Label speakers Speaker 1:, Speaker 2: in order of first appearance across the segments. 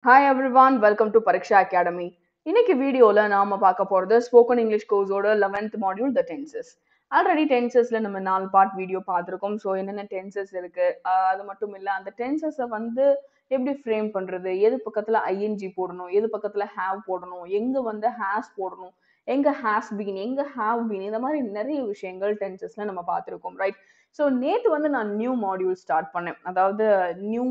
Speaker 1: Hi everyone welcome to Pariksha academy இன்னைக்கு வீடியோல நாம பார்க்க போறது ஸ்போக்கன் இங்கிலீஷ் கோர்ஸோட eleventh module the tenses already டென்சஸ்ல நம்ம நாலு பார்ட் வீடியோ பார்த்துருக்கோம் ஸோ என்னென்ன டென்சஸ் இருக்கு ஆஹ் அது மட்டும் இல்ல அந்த டென்சஸை வந்து எப்படி ஃப்ரேம் பண்றது எது பக்கத்துல ஐஎன்ஜி போடணும் எது பக்கத்துல ஹேவ் போடணும் எங்க வந்து ஹேஸ் போடணும் எங்க ஹேஸ் பீன் எங்க ஹேவ் பீன் இந்த மாதிரி நிறைய விஷயங்கள் டென்சஸ்ல நம்ம பார்த்துருக்கோம் ரைட் ஸோ நேத்து வந்து நான் நியூ மாடியூல் ஸ்டார்ட் பண்ணேன் அதாவது நியூ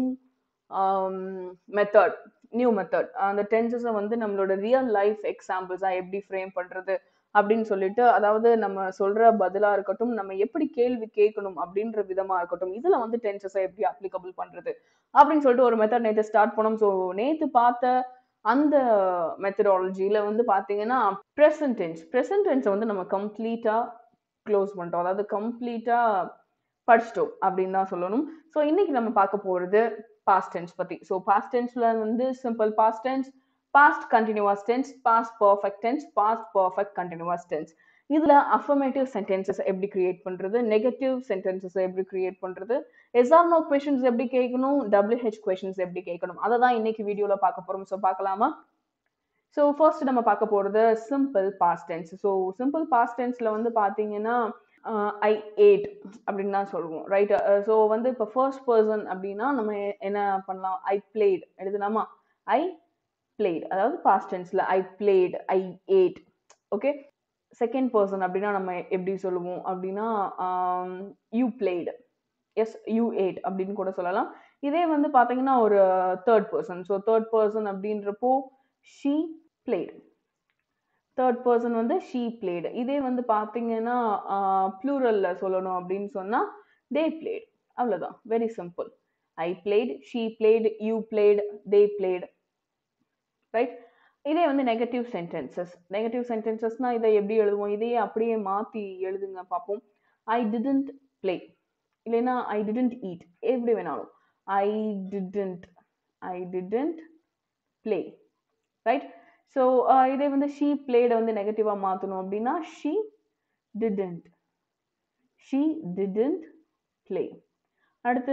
Speaker 1: மெத்தட் நியூ மெத்தட் அந்த டென்சஸை வந்து நம்மளோட ரியல் லைஃப் எக்ஸாம்பிள்ஸா எப்படி ஃப்ரேம் பண்றது அப்படின்னு சொல்லிட்டு அதாவது நம்ம சொல்ற பதிலா இருக்கட்டும் நம்ம எப்படி கேள்வி கேட்கணும் அப்படின்ற விதமா இருக்கட்டும் இதுல வந்து டென்சஸை எப்படி அப்ளிகபிள் பண்றது அப்படின்னு சொல்லிட்டு ஒரு மெத்தட் நேற்று ஸ்டார்ட் பண்ணோம் ஸோ நேத்து பார்த்த அந்த மெத்தடாலஜியில வந்து பாத்தீங்கன்னா ப்ரெசன்ட் டென்ஸ் ப்ரெசன்ட் டென்ஸை வந்து நம்ம கம்ப்ளீட்டா க்ளோஸ் பண்ணிட்டோம் அதாவது கம்ப்ளீட்டா படிச்சிட்டோம் அப்படின்னு தான் சொல்லணும் ஸோ இன்னைக்கு நம்ம பார்க்க போறது பாஸ்ட் டென்ஸ் பத்தி ஸோ பாஸ்ட் டென்ஸ்ல வந்து simple past tense past continuous tense past perfect tense past perfect continuous tense இதுல அஃபர்மேட்டிவ் சென்டென்சஸ் எப்படி கிரியேட் பண்றது நெகட்டிவ் சென்டென்சஸ் எப்படி கிரியேட் பண்றது எஸ்ஆர் நோ கொஷின்ஸ் எப்படி கேட்கணும் டபிள்யூஹெச் கொஷின்ஸ் எப்படி கேட்கணும் அதை தான் இன்னைக்கு வீடியோல பார்க்க போறோம் ஸோ பார்க்கலாமா ஸோ ஃபர்ஸ்ட் நம்ம பார்க்க போறது simple past tense so simple past டென்ஸ்ல வந்து பாத்தீங்கன்னா ஐ ஏட் அப்படின்னு தான் சொல்லுவோம் ரைட் ஸோ வந்து இப்போ ஃபர்ஸ்ட் பர்சன் அப்படின்னா நம்ம என்ன பண்ணலாம் ஐ பிளேட் எழுதலாமா ஐ பிளேட் அதாவது பாஸ்ட் டென்ஸ்ல I played I ate okay second person அப்படின்னா நம்ம எப்படி சொல்லுவோம் அப்படின்னா you played yes you ate அப்படின்னு கூட சொல்லலாம் இதே வந்து பார்த்தீங்கன்னா ஒரு third person so third person அப்படின்றப்போ ஷீ பிளேடு தேர்ட் பர்சன் வந்து ஷீ பிளேடு இதே வந்து பார்த்தீங்கன்னா ப்ளூரல்ல சொல்லணும் அப்படின்னு சொன்னா தே பிளேட் அவ்வளோதான் very simple I played she played you played they played right இதே வந்து நெகட்டிவ் சென்டென்சஸ் நெகட்டிவ் சென்டென்சஸ்னா இதை எப்படி எழுதுவோம் இதையே அப்படியே மாற்றி எழுதுங்க பார்ப்போம் ஐ டிடன்ட் பிளே இல்லைன்னா ஐ டிடன்ட் ஈட் எப்படி வேணாலும் I didn't I didn't play right so இதே வந்து ஷீ பிளேட வந்து நெகட்டிவாக மாற்றணும் அப்படின்னா she didn't she didn't play அடுத்து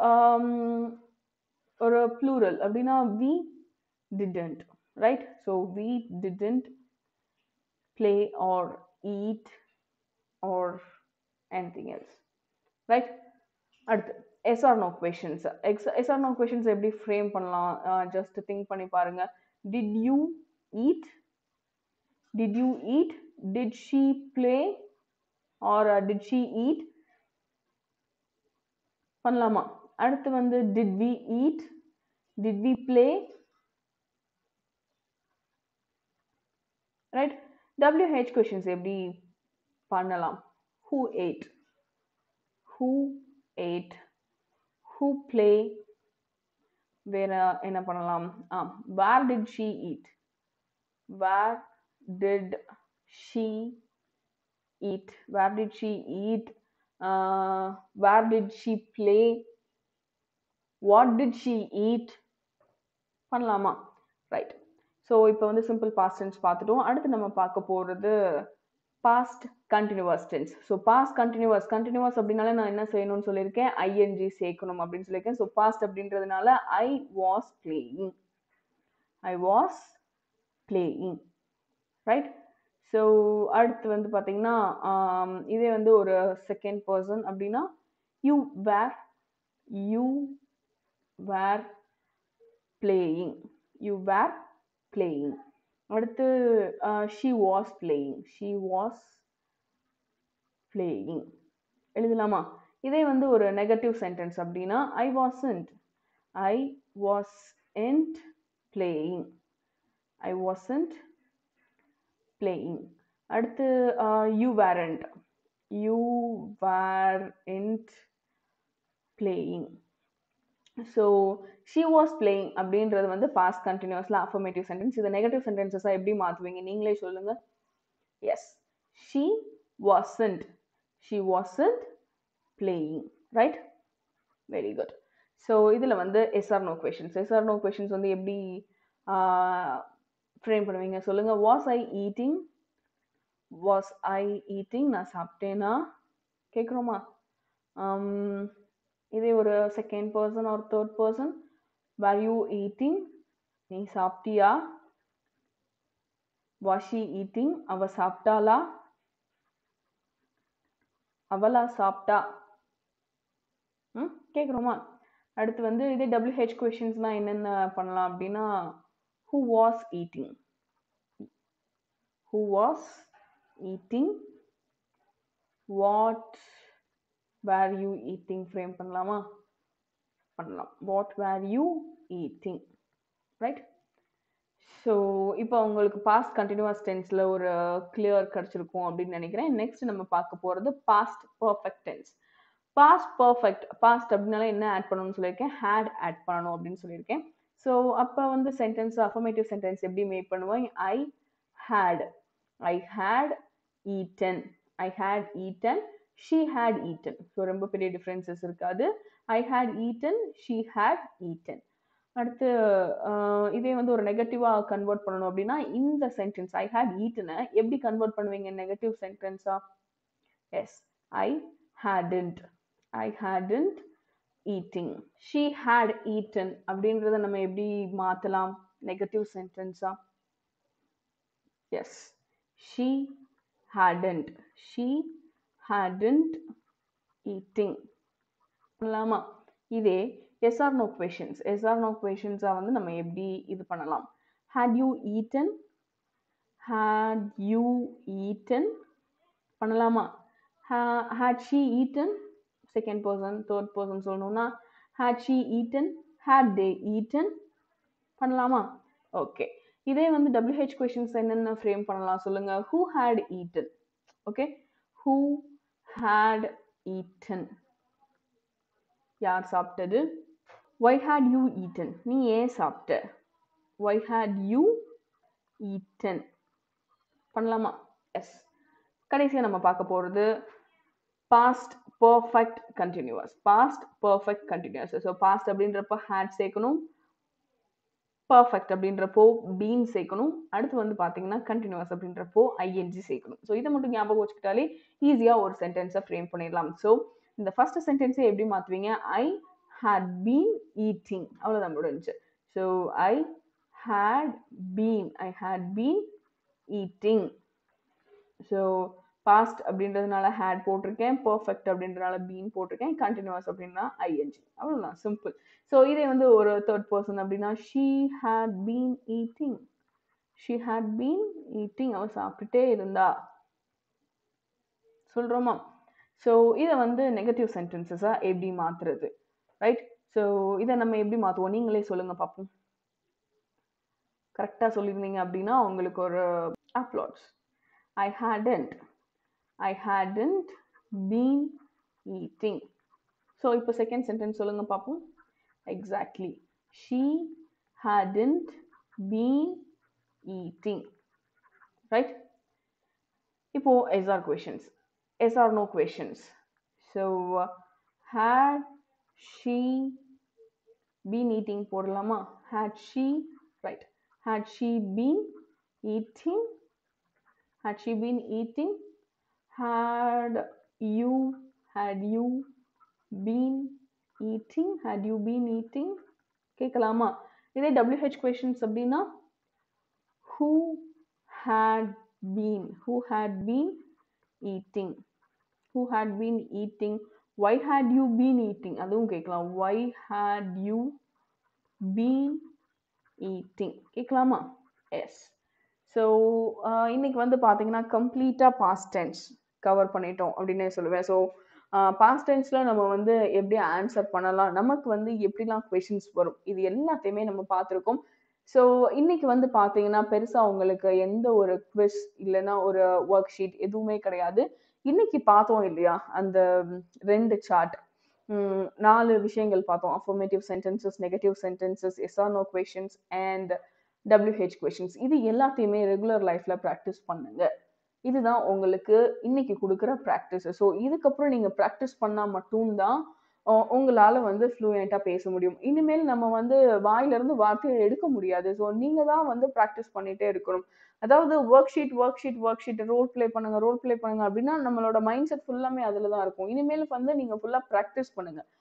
Speaker 1: ஒரு ப்ளூரல் அப்படின்னா we didn't right so we didn't play or eat or anything else right அடுத்து எஸ்ஆர் நோ கொஷின்ஸ் எக்ஸ் எஸ்ஆர் நோ கொஷின்ஸ் எப்படி ஃப்ரேம் பண்ணலாம் ஜஸ்ட் திங்க் பண்ணி பாருங்க did you eat? Did you eat? Did she play? Or uh, did she eat? பண்ணலாமா அடுத்து வந்து did we eat? Did we play? Right WH questions எப்படி பண்ணலாம் who ate? who ate? who play? வேற என்ன பண்ணலாம் ஆ where did she eat? where did she eat where did she eat uh, where did she play what did she eat பண்ணலாமா right so இப்போ வந்து simple past tense பார்த்துட்டோம் அடுத்து நம்ம பார்க்க போகிறது past continuous tense so past continuous continuous அப்படின்னால நான் என்ன செய்யணும்னு சொல்லியிருக்கேன் ஐஎன்ஜி சேர்க்கணும் அப்படின்னு சொல்லியிருக்கேன் ஸோ பாஸ்ட் அப்படின்றதுனால I was playing I was playing right so அடுத்து வந்து பார்த்தீங்கன்னா இதே வந்து ஒரு செகண்ட் பர்சன் அப்படின்னா you were you were playing you were playing அடுத்து she was playing she was playing எழுதலாமா இதே வந்து ஒரு நெகட்டிவ் சென்டென்ஸ் அப்படின்னா I wasn't I wasn't playing I wasn't playing அடுத்து you weren't you weren't playing so she was playing அப்படின்றது வந்து past கண்டினியூஸில் அஃபர்மேட்டிவ் சென்டென்ஸ் இதை நெகட்டிவ் சென்டென்சஸாக எப்படி மாற்றுவீங்க நீங்களே சொல்லுங்க yes she wasn't she wasn't playing right very good so இதில் வந்து yes or no questions yes or no questions வந்து எப்படி ஃப்ரேம் பண்ணுவீங்க சொல்லுங்க was I eating was I eating நான் சாப்பிட்டேனா கேட்குறோமா இதே ஒரு செகண்ட் பர்சன் ஒரு third person were you eating நீ சாப்பிட்டியா வாஸ் ஷி ஈட்டிங் அவ சாப்பிட்டாளா அவளா சாப்பிட்டா ம் கேட்குறோமா அடுத்து வந்து இதே டபிள்யூஹெச் கொஷின்ஸ்லாம் என்னென்ன பண்ணலாம் அப்படின்னா who was eating who was eating what were you eating frame பண்ணலாமா பண்ணலாம் what were you eating right so இப்போ உங்களுக்கு பாஸ்ட் கண்டினியூஸ் டென்ஸில் ஒரு கிளியர் கிடச்சிருக்கும் அப்படின்னு நினைக்கிறேன் நெக்ஸ்ட் நம்ம பார்க்க போகிறது past perfect tense past perfect past அப்படின்னால என்ன ஆட் பண்ணணும்னு சொல்லியிருக்கேன் ஹேட் ஆட் பண்ணணும் அப்படின்னு சொல்லியிருக்கேன் ஸோ அப்போ வந்து சென்டென்ஸ் அஃபர்மேட்டிவ் சென்டென்ஸ் எப்படி மேக் பண்ணுவோம் I had I had eaten I had eaten she had eaten so ரொம்ப பெரிய டிஃப்ரென்சஸ் இருக்காது I had eaten she had eaten அடுத்து ஆஹ் இதே வந்து ஒரு நெகட்டிவாக கன்வெர்ட் பண்ணணும் அப்படின்னா இந்த சென்டென்ஸ் ஐ ஹேட் ஈட்டனை எப்படி கன்வெர்ட் பண்ணுவீங்க நெகட்டிவ் சென்டென்ஸா yes I hadn't I hadn't eating she had eaten அப்படின்றத நம்ம எப்படி மாற்றலாம் நெகட்டிவ் சென்டென்ஸா yes she hadn't she hadn't eating பண்ணலாமா இதே yes or no questions yes or no கொஷின்ஸாக வந்து நம்ம எப்படி இது பண்ணலாம் had you eaten had you eaten பண்ணலாமா had she eaten second person third person சொல்லணும்னா had she eaten had they eaten பண்ணலாமா ஓகே இதே வந்து டபிள்யூஹெச் கொஷின்ஸ் என்னென்ன ஃப்ரேம் பண்ணலாம் சொல்லுங்க who had eaten okay who had eaten யார் சாப்பிட்டது ஒய் ஹேட் யூ ஈட்டன் நீ ஏன் சாப்பிட்ட ஒய் ஹேட் யூ ஈட்டன் பண்ணலாமா எஸ் கடைசியாக நம்ம பார்க்க போகிறது past perfect continuous past perfect continuous so past அப்படின்றப்ப ஹேட் சேர்க்கணும் பர்ஃபெக்ட் அப்படின்றப்போ பீன் சேர்க்கணும் அடுத்து வந்து பார்த்தீங்கன்னா கண்டினியூஸ் அப்படின்றப்போ ஐஎன்ஜி சேர்க்கணும் ஸோ இதை மட்டும் ஞாபகம் வச்சுக்கிட்டாலே ஈஸியாக ஒரு சென்டென்ஸை ஃப்ரேம் பண்ணிடலாம் ஸோ இந்த ஃபர்ஸ்ட் சென்டென்ஸை எப்படி மாற்றுவீங்க ஐ ஹேட் பீன் ஈட்டிங் அவ்வளோதான் முடிஞ்சு so I had been I had been eating so past அப்படின்றதுனால ஹேட் போட்டிருக்கேன் பர்ஃபெக்ட் அப்படின்றதுனால பீன் போட்டிருக்கேன் கண்டினியூஸ் அப்படின்னா ஐஎன்ஜி அவ்வளோதான் சிம்பிள் ஸோ இதே வந்து ஒரு தேர்ட் பர்சன் அப்படின்னா she had been eating she had been eating அவள் சாப்பிட்டுட்டே இருந்தா சொல்கிறோமா ஸோ இதை வந்து நெகட்டிவ் சென்டென்சஸாக எப்படி மாற்றுறது ரைட் ஸோ இதை நம்ம எப்படி மாற்றுவோம் நீங்களே சொல்லுங்கள் பார்ப்போம் கரெக்டாக சொல்லியிருந்தீங்க அப்படின்னா உங்களுக்கு ஒரு applause I hadn't I hadn't been eating so இப்போ செகண்ட் சென்டென்ஸ் சொல்லுங்கள் பார்ப்போம் exactly she hadn't been eating right இப்போ yes or questions yes or no questions. So, uh, had she been eating போடலாமா had she right had she been eating had she been eating had you had you been eating had you been eating கேட்கலாமா இதே WH questions அப்படின்னா who had been who had been eating who had been eating why had you been eating அதுவும் கேட்கலாம் why had you been eating கேட்கலாமா yes so இன்னைக்கு வந்து பார்த்தீங்கன்னா கம்ப்ளீட்டாக பாஸ்ட் டென்ஸ் கவர் பண்ணிட்டோம் அப்படின்னே சொல்லுவேன் ஸோ பாஸ்ட் டென்ஸில் நம்ம வந்து எப்படி ஆன்சர் பண்ணலாம் நமக்கு வந்து எப்படிலாம் கொஷின்ஸ் வரும் இது எல்லாத்தையுமே நம்ம பார்த்துருக்கோம் ஸோ இன்னைக்கு வந்து பார்த்தீங்கன்னா பெருசாக உங்களுக்கு எந்த ஒரு குவிஸ் இல்லைன்னா ஒரு ஒர்க் ஷீட் எதுவுமே கிடையாது இன்னைக்கு பார்த்தோம் இல்லையா அந்த ரெண்டு சார்ட் நாலு விஷயங்கள் பார்த்தோம் affirmative sentences negative sentences yes or no questions and WH questions இது எல்லாத்தையுமே ரெகுலர் லைஃப்ல ப்ராக்டிஸ் பண்ணுங்க இதுதான் உங்களுக்கு இன்னைக்கு கொடுக்குற ப்ராக்டிஸ் ஸோ இதுக்கப்புறம் நீங்க ப்ராக்டிஸ் பண்ணா மட்டும்தான் உங்களால வந்து ஃப்ளூயண்டா பேச முடியும் இனிமேல் நம்ம வந்து வாயிலிருந்து வார்த்தையை எடுக்க முடியாது ஸோ நீங்க தான் வந்து ப்ராக்டிஸ் பண்ணிட்டே இருக்கணும் அதாவது work sheet work sheet work sheet role play பண்ணுங்க ரோல் ப்ளே பண்ணுங்க அப்படின்னா நம்மளோட மைண்ட் செட் ஃபுல்லாமே அதில் தான் இருக்கும் இனிமேல் வந்து நீங்க ஃபுல்லா ப்ராக்டிஸ் பண்ணுங்க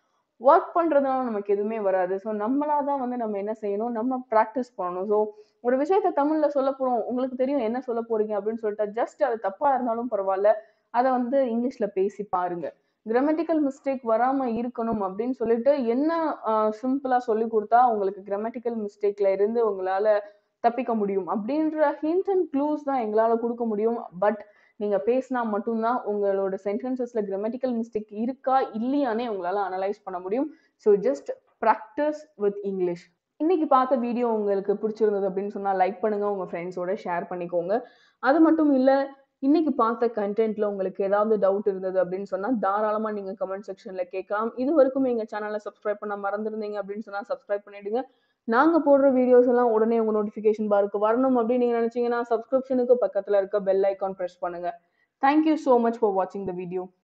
Speaker 1: ஒர்க் பண்றதுனால நமக்கு எதுவுமே வராது ஸோ நம்மளா தான் வந்து நம்ம என்ன செய்யணும் நம்ம ப்ராக்டிஸ் பண்ணணும் ஸோ ஒரு விஷயத்த தமிழ்ல சொல்ல போறோம் உங்களுக்கு தெரியும் என்ன சொல்ல போறீங்க அப்படின்னு சொல்லிட்டு ஜஸ்ட் அது தப்பா இருந்தாலும் பரவாயில்ல அதை வந்து இங்கிலீஷ்ல பேசி பாருங்க கிராமட்டிக்கல் மிஸ்டேக் வராம இருக்கணும் அப்படின்னு சொல்லிட்டு என்ன சிம்பிளா சொல்லி கொடுத்தா உங்களுக்கு கிராமட்டிக்கல் மிஸ்டேக்ல இருந்து உங்களால தப்பிக்க முடியும் அப்படின்ற ஹிண்ட் அண்ட் க்ளூஸ் தான் எங்களால கொடுக்க முடியும் பட் நீங்க பேசினா மட்டும்தான் உங்களோட சென்டென்சஸ்ல கிராமட்டிக்கல் மிஸ்டேக் இருக்கா இல்லையானே உங்களால அனலைஸ் பண்ண முடியும் so just practice with English இன்னைக்கு பார்த்த வீடியோ உங்களுக்கு பிடிச்சிருந்தது அப்படின்னு சொன்னா லைக் பண்ணுங்க உங்க ஃப்ரெண்ட்ஸோட ஷேர் பண்ணிக்கோங்க அது மட்டும் இல்ல இன்னைக்கு பார்த்த கண்டென்ட்ல உங்களுக்கு ஏதாவது டவுட் இருந்தது அப்படின்னு சொன்னா தாராளமா நீங்க கமெண்ட் செக்ஷன்ல கேட்கலாம் இது வரைக்கும் எங்க சேனலை சப்ஸ்கிரைப் பண்ண மறந்துருந்தீங்க அப்படின்னு சொன்னா சப்ஸ்கிரைப் பண்ணிடுங்க நாங்க போடுற வீடியோஸ் எல்லாம் உடனே உங்க நோட்டிபிகேஷன் பாருக்கு வரணும் அப்படின்னு நீங்க நினைச்சீங்கன்னா சப்ஸ்கிரிப்ஷனுக்கு பக்கத்துல இருக்க பெல் ஐக்கான் பிரஸ் பண்ணுங்க தேங்க்யூ ஸோ மச் ஃபார் வாட்சிங் த வீடியோ